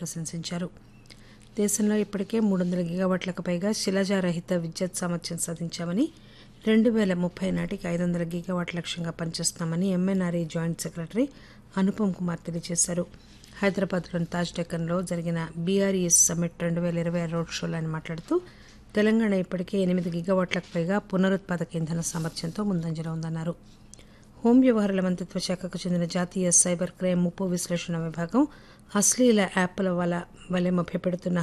ప్రశంసించారు దేశంలో ఇప్పటికే మూడు వందల గిగావాట్లకు పైగా శిలాజారహిత విద్యుత్ సామర్థ్యం సాధించామని రెండు వేల ముప్పై నాటికి ఐదు వందల గిగావాట్ లక్ష్యంగా పనిచేస్తున్నామని MNRE joint secretary Anupam Kumar తెలియజేశారు హైదరాబాద్లోని తాజ్ డెక్కన్లో జరిగిన బీఆర్ఈఎస్ సమ్మిట్ రెండు వేల ఇరవై ఆరు రోడ్ షోలో ఆయన మాట్లాడుతూ తెలంగాణ ఇప్పటికే ఎనిమిది గిగావాట్లకు పైగా పునరుత్పాదక ఇంధన సామర్థ్యంతో ముందంజలో ఉందన్నారు హోం వ్యవహారాల మంత్రిత్వ శాఖకు చెందిన జాతీయ సైబర్ క్రైమ్ ముప్పు విశ్లేషణ విభాగం అశ్లీల యాప్ల వల్ల వలె మభ్యపెడుతున్న